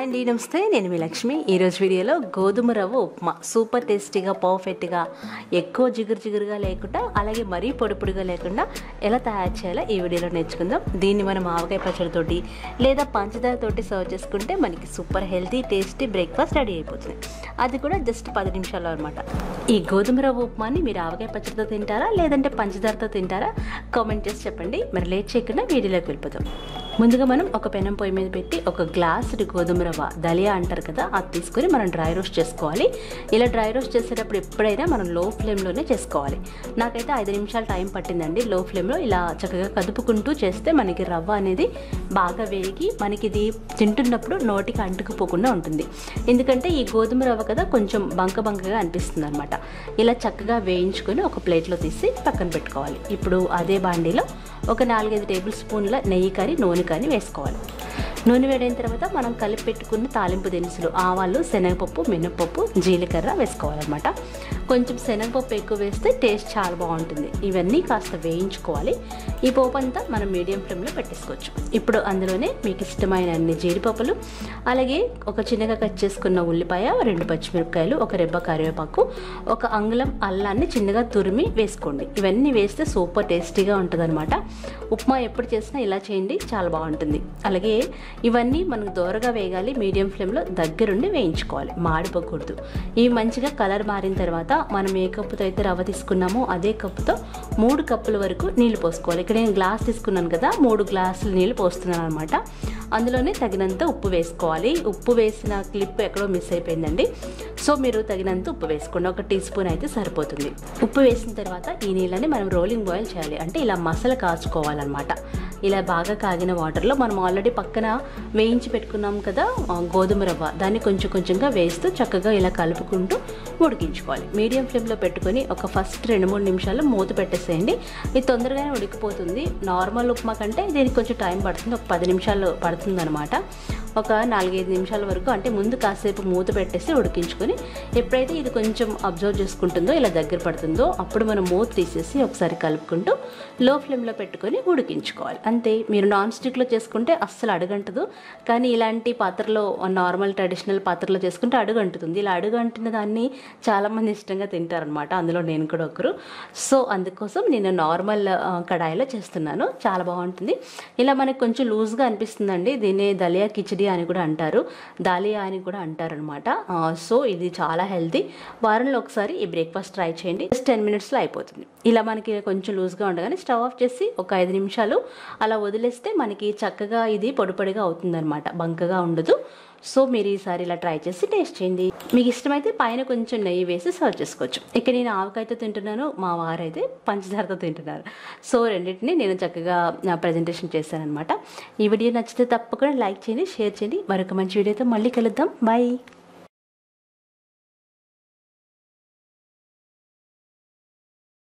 అండి నమస్తే నేను మీ లక్ష్మి ఈరోజు వీడియోలో గోధుమ రవ్వ ఉప్మా సూపర్ టేస్టీగా పర్ఫెక్ట్గా ఎక్కువ జిగురు జిగురుగా లేకుండా అలాగే మరీ పొడి పొడిగా లేకుండా ఎలా తయారు చేయాలో ఈ వీడియోలో నేర్చుకుందాం దీన్ని మనం ఆవకాయ పచ్చడితోటి లేదా పంచదారతోటి సర్వ్ చేసుకుంటే మనకి super healthy tasty breakfast ready అయిపోతుంది అది కూడా జస్ట్ పది నిమిషాల్లో అనమాట ఈ గోధుమ రవ్వ ఉప్మాని మీరు ఆవకాయ పచ్చడితో తింటారా లేదంటే పంచదారతో తింటారా కామెంట్ చేసి చెప్పండి మరి లేట్ చేయకుండా వీడియోలోకి వెళ్ళిపోతాం ముందుగా మనం ఒక పెనం పొయ్యి మీద పెట్టి ఒక గ్లాసుడి గోధుమ రవ్వ దలియా అంటారు కదా అది తీసుకొని మనం డ్రై రోస్ట్ చేసుకోవాలి ఇలా డ్రై రోస్ట్ చేసేటప్పుడు ఎప్పుడైనా మనం లో ఫ్లేమ్లోనే చేసుకోవాలి నాకైతే ఐదు నిమిషాలు టైం పట్టిందండి లో ఫ్లేమ్లో ఇలా చక్కగా కదుపుకుంటూ చేస్తే మనకి రవ్వ అనేది బాగా వేగి మనకి ఇది తింటున్నప్పుడు నోటికి అంటుకుపోకుండా ఉంటుంది ఎందుకంటే ఈ గోధుమ రవ్వ కదా కొంచెం బంక బంకగా అనిపిస్తుంది అనమాట ఇలా చక్కగా వేయించుకొని ఒక ప్లేట్లో తీసి పక్కన పెట్టుకోవాలి ఇప్పుడు అదే బాండీలో ఒక నాలుగైదు టేబుల్ స్పూన్ల నెయ్యి కానీ నూనె కానీ వేసుకోవాలి నూనె వేడైన తర్వాత మనం కలిపి పెట్టుకున్న తాలింపు దినుసులు ఆవాలు శనగపప్పు మినపప్పు జీలకర్ర వేసుకోవాలన్నమాట కొంచెం శనగపప్పు ఎక్కువ వేస్తే టేస్ట్ చాలా బాగుంటుంది ఇవన్నీ కాస్త వేయించుకోవాలి ఈ పోపు అంతా మనం మీడియం ఫ్లేమ్లో పెట్టేసుకోవచ్చు ఇప్పుడు అందులోనే మీకు ఇష్టమైన అన్ని జీడిపప్పులు అలాగే ఒక చిన్నగా కట్ చేసుకున్న ఉల్లిపాయ రెండు పచ్చిమిరపకాయలు ఒక రెబ్బ కరివేపాకు ఒక అంగుళం అల్లాన్ని చిన్నగా తురిమి వేసుకోండి ఇవన్నీ వేస్తే సూపర్ టేస్టీగా ఉంటుందన్నమాట ఉప్మా ఎప్పుడు చేసినా ఇలా చేయండి చాలా బాగుంటుంది అలాగే ఇవన్నీ మనకు దోరగా వేగాలి మీడియం ఫ్లేమ్లో దగ్గరుండి వేయించుకోవాలి మాడిపోకూడదు ఇవి మంచిగా కలర్ మారిన తర్వాత మనం ఏ కప్పుతో అయితే రవ్వ తీసుకున్నామో అదే కప్పుతో మూడు కప్పుల వరకు నీళ్లు పోసుకోవాలి ఇక్కడ నేను గ్లాస్ తీసుకున్నాను కదా మూడు గ్లాసులు నీళ్లు పోస్తున్నాను అనమాట అందులోనే తగినంత ఉప్పు వేసుకోవాలి ఉప్పు వేసిన క్లిప్ ఎక్కడో మిస్ అయిపోయిందండి సో మీరు తగినంత ఉప్పు వేసుకోండి ఒక టీ స్పూన్ అయితే సరిపోతుంది ఉప్పు వేసిన తర్వాత ఈ నీళ్ళని మనం రోలింగ్ బాయిల్ చేయాలి అంటే ఇలా మసల కాచుకోవాలన్నమాట ఇలా బాగా కాగిన వాటర్లో మనం ఆల్రెడీ పక్కన వేయించి పెట్టుకున్నాం కదా ఆ, గోధుమ రవ్వ దాన్ని కొంచెం కొంచెంగా వేస్తూ చక్కగా ఇలా కలుపుకుంటూ ఉడికించుకోవాలి మీడియం ఫ్లేమ్లో పెట్టుకొని ఒక ఫస్ట్ రెండు మూడు నిమిషాలు మూత పెట్టేసేయండి ఇది తొందరగానే ఉడికిపోతుంది నార్మల్ ఉప్మా కంటే దీనికి కొంచెం టైం పడుతుంది ఒక పది నిమిషాలు పడుతుంది అనమాట ఒక నాలుగైదు నిమిషాల వరకు అంటే ముందు కాసేపు మూత పెట్టేసి ఉడికించుకొని ఎప్పుడైతే ఇది కొంచెం అబ్జర్వ్ చేసుకుంటుందో ఇలా దగ్గర పడుతుందో అప్పుడు మనం మూత తీసేసి ఒకసారి కలుపుకుంటూ లో ఫ్లేమ్లో పెట్టుకొని ఉడికించుకోవాలి అంతే మీరు నాన్ స్టిక్లో చేసుకుంటే అస్సలు అడుగంటదు కానీ ఇలాంటి పాత్రలో నార్మల్ ట్రెడిషనల్ పాత్రలో చేసుకుంటే అడుగంటుతుంది ఇలా అడుగంటిన దాన్ని చాలామంది ఇష్టంగా తింటారనమాట అందులో నేను కూడా ఒకరు సో అందుకోసం నేను నార్మల్ ఆ, కడాయిలో చేస్తున్నాను చాలా బాగుంటుంది ఇలా మనకి కొంచెం లూజ్గా అనిపిస్తుందండి దీన్ని దలియా కిచడీ అని కూడా అంటారు దాలియా అని కూడా అంటారనమాట సో ఇది చాలా హెల్తీ వారంలో ఒకసారి ఈ బ్రేక్ఫాస్ట్ ట్రై చేయండి జస్ట్ టెన్ మినిట్స్లో అయిపోతుంది ఇలా మనకి కొంచెం లూజ్గా ఉండగానే స్టవ్ ఆఫ్ చేసి ఒక ఐదు నిమిషాలు అలా వదిలేస్తే మనకి చక్కగా ఇది పొడి పొడిగా అవుతుందన్నమాట బంకగా ఉండదు సో మీరు ఈసారి ఇలా ట్రై చేసి టేస్ట్ చేయండి మీకు ఇష్టమైతే పైన కొంచెం నెయ్యి వేసి సర్వ్ చేసుకోవచ్చు ఇక నేను ఆవకాయతో తింటున్నాను మా వారైతే పంచదారతో తింటున్నారు సో రెండింటిని నేను చక్కగా నా ప్రజెంటేషన్ చేశానమాట ఈ వీడియో నచ్చితే తప్పకుండా లైక్ చేయండి షేర్ చేయండి మరొక మంచి వీడియోతో మళ్ళీ కలుద్దాం బాయ్